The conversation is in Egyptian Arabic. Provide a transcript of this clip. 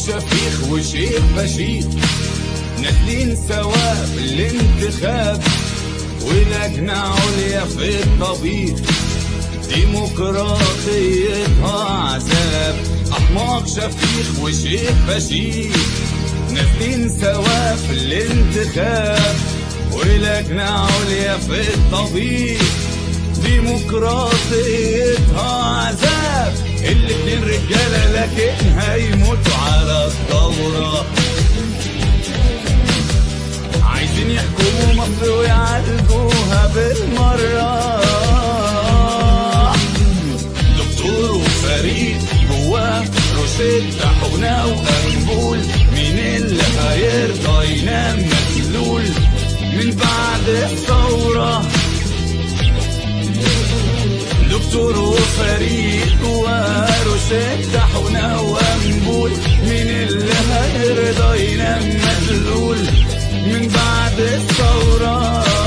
شفيخ وشيخ بشير نازلين سوا في الانتخاب ولجنة عليا في الطبيب ديمقراطيتها عذاب أحمق شفيخ وشيخ بشير نازلين سوا في الانتخاب ولجنة عليا في الطبيب ديمقراطيتها عذاب الاتنين رجالة لكن هيموتوا على الثورة عايزين يحكموا مصر ويعالجوها بالمرة دكتور وفريق جواه روشتة حقنة وأنبول مين اللي هيرضى ينام مسلول من بعد الثورة دكتور وفريق جواه روشتة حقنة وأنبول مين اللي هيرضى ينام مسلول من بعد الثورة